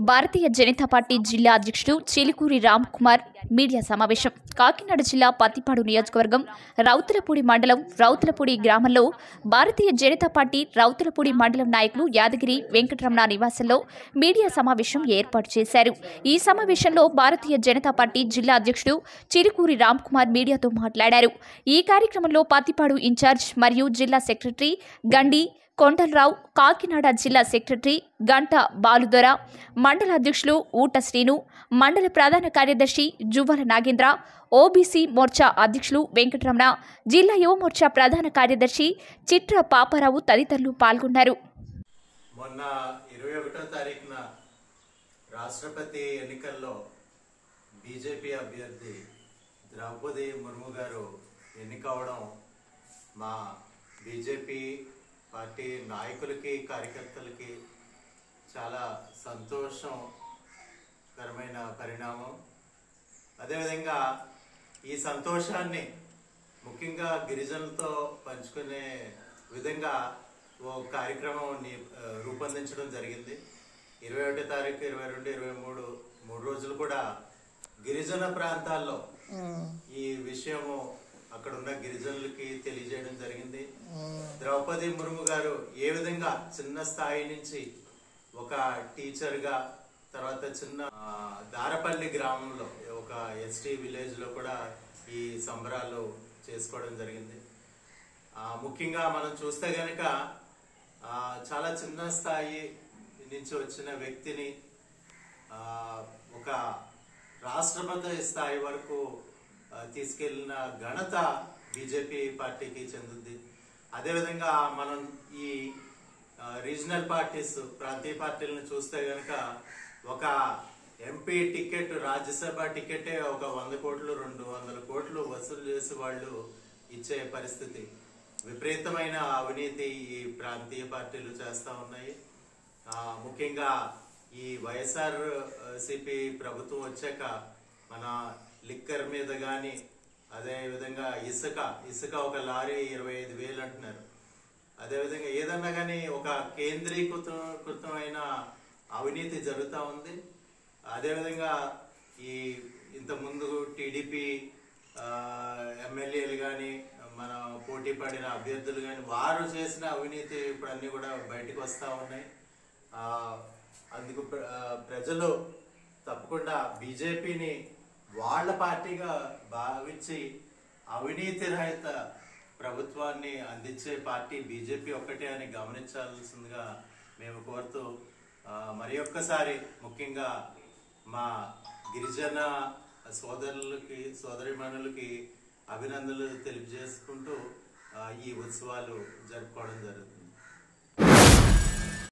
భారతీయ Janata party జిల్లా అధ్యక్షుడు Chilukuri Ram Kumar media సమావేశం కాకినాడ జిల్లా పత్తిపాడు నియోజకవర్గం రౌతులపూడి మండలం రౌతులపూడి గ్రామంలో భారతీయ జనతా పార్టీ రౌతులపూడి మండలం నాయకులు యాదగిరి వెంకటరమణ నివాసంలో మీడియా సమావేశం ఏర్పాటు చేశారు ఈ సమావేశంలో భారతీయ జనతా పార్టీ జిల్లా అధ్యక్షుడు చిలుకూరి రామ్ కుమార్ మీడియాతో మాట్లాడారు ఈ కార్యక్రమంలో పత్తిపాడు ఇన్ఛార్జ్ మరియు జిల్లా సెక్రటరీ గండి కొండలరావు కాకినాడ జిల్లా సెక్రటరీ గంట బాలుదొర మండల అధ్యక్షులు ఊట శ్రీను మండల ప్రధాన కార్యదర్శి జువ్వల నాగేంద్ర ఓబీసీ మోర్చా అధ్యక్షులు వెంకటరమణ జిల్లా యువ మోర్చా ప్రధాన కార్యదర్శి చిట్ర పాపారావు తదితరులు పాల్గొన్నారు మొన్న ఇరవై ఒకటో తారీఖున రాష్ట్రపతి ఎన్నికల్లో బీజేపీ అభ్యర్థి ద్రౌపది ముర్ము గారు ఎన్నికవడం మా బీజేపీ పార్టీ నాయకులకి కార్యకర్తలకి చాలా సంతోషకరమైన పరిణామం అదేవిధంగా ఈ సంతోషాన్ని ముఖ్యంగా గిరిజనులతో పంచుకునే విధంగా ఓ కార్యక్రమం ని- ఆ, రూపొందించడం జరిగింది ఇరవై ఒకటో తారీఖు ఇరవై రెండు ఇరవై మూడు మూడు రోజులు కూడా గిరిజన ప్రాంతాల్లో ఈ విషయము అక్కడ ఉన్న గిరిజనులకి తెలియజేయడం జరిగింది ద్రౌపది ముర్ము గారు ఏ విధంగా చిన్న స్థాయి నుంచి ఒక టీచర్ గా తర్వాత చిన్న ఆ, దారపల్లి గ్రామంలో ఒక ఎస్టీ విలేజ్ లో కూడా ఈ సంబరాలు చేసుకోవడం జరిగింది ఆ, ముఖ్యంగా మనం చూస్తే గనక ఆ, చాలా చిన్న స్థాయి నుంచి వచ్చిన వ్యక్తిని ఆ, ఒక రాష్ట్రపతి స్థాయి వరకు ఆ, తీసుకెళ్లిన ఘనత బీజేపీ పార్టీకి చెందుద్ది అదేవిధంగా మనం ఈ ఆ, రీజనల్ పార్టీస్ ప్రాంతీయ పార్టీలను చూస్తే గనక ఒక ఎంపీ టికెట్ రాజ్యసభ టికెటే ఒక వంద కోట్లు రెండు వందల కోట్లు వసూలు చేసి వాళ్ళు ఇచ్చే పరిస్థితి విపరీతమైన అవినీతి ఈ ప్రాంతీయ పార్టీలు చేస్తా ఉన్నాయి ఆ, ముఖ్యంగా ఈ వైఎస్ఆర్ సిపి ప్రభుత్వం వచ్చాక మన లిక్కర్ మీద గాని అదే విధంగా ఇసుక ఇసుక ఒక లారీ ఇరవై ఐదు వేలు అంటున్నారు అదే విధంగా ఏదన్నా కానీ ఒక కేంద్రీకృతమైన అవినీతి జరుగుతూ ఉంది అదే విధంగా ఈ ఇంత ముందు టీడీపీ ఎమ్మెల్యేలు కానీ మన పోటీ పడిన అభ్యర్థులు కానీ వారు చేసిన అవినీతి ఇప్పుడు అన్ని కూడా బయటకు వస్తూ ఉన్నాయి ఆ, అందుకు ప్ర- ఆ, ప్రజలు తప్పకుండా బీజేపీని వాళ్ళ పార్టీగా భావించి అవినీతి రహిత ప్రభుత్వాన్ని అందించే పార్టీ బీజేపీ ఒక్కటే అని గమనించాల్సిందిగా మేము కోరుతూ ఆ, మరి ఒక్కసారి ముఖ్యంగా మా గిరిజన సోదరులకి సోదరిమణులకి అభినందనలు తెలియజేసుకుంటూ ఆ, ఈ ఉత్సవాలు జరుపుకోవడం జరుగుతుంది